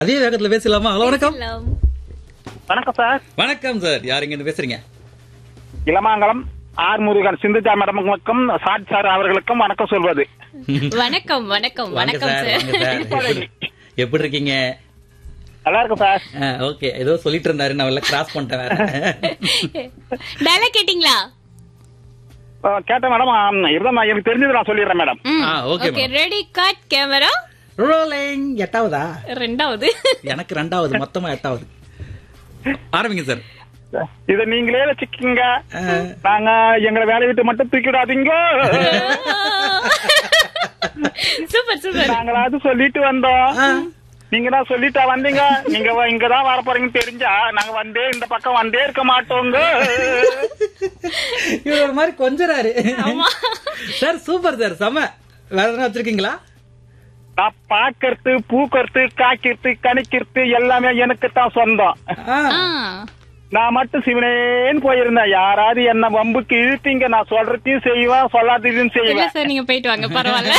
அதே வேகத்துல பேசலாமா ஹலோ வணக்கம் பேசலாம். வணக்கம் சார் வணக்கம் சார் யார் இங்க இருந்து பேசுறீங்க இளமாங்கலம் ஆர் முருகன் சிந்துஜா மேடமுக்கும் சாட் சார் அவர்களுக்கும் வணக்கம் சொல்வது வணக்கம் வணக்கம் வாங்க வணக்கம் சார் சார் வாங்க சார் எப்படி- எப்படி இருக்கீங்க நல்லா இருக்கும் சார் ஓகே ஏதோ சொல்லிட்டு இருந்தாரு நான் எல்லாம் கிராஸ் பண்ணிட்டேன் வேற டயலாக் கேட்டிங்களா அஹ் கேட்டேன் மேடம் ஆம், இருந்தா நான் எனக்கு தெரிஞ்சது நான் சொல்லிடுறேன் madam ah, okay, okay ma'am. Ready cut camera rolling எட்டாவதா ரெண்டாவது எனக்கு ரெண்டாவது மொத்தமா எட்டாவது ஆரம்பிங்க சார் இத நீங்களே வச்சுக்கீங்க ஆ. நாங்க எங்களை வேலையை விட்டு மட்டும் தூக்கிடாதீங்க சூப்பர் சூப்பர் நாங்களாவது சொல்லிட்டு வந்தோம் நீங்க தான் சொல்லிட்டா வந்தீங்க நீங்க வ- இங்கதான் வர போறீங்கன்னு தெரிஞ்சா நாங்க வந்தே இந்த பக்கம் வந்தே இருக்க மாட்டோங்க இவர் ஒரு மாதிரி கொஞ்சறாரு ஆமா. சார் சூப்பர் சார் செம வேற எதனா வச்சிருக்கீங்களா நான் பாக்கறது பூக்கறது காய்க்கிறது கணிக்கிறது எல்லாமே எனக்கு தான் சொந்தம் ஆ. ஆ. நான் மட்டும் சிவனேன்னு போயிருந்தேன் யாராவது என்ன வம்புக்கு இழுத்தீங்க நான் சொல்றதையும் செய்வேன் சொல்லாததையும் இல்ல செய்வேன் சார் நீங்க போயிட்டு வாங்க பரவாயில்ல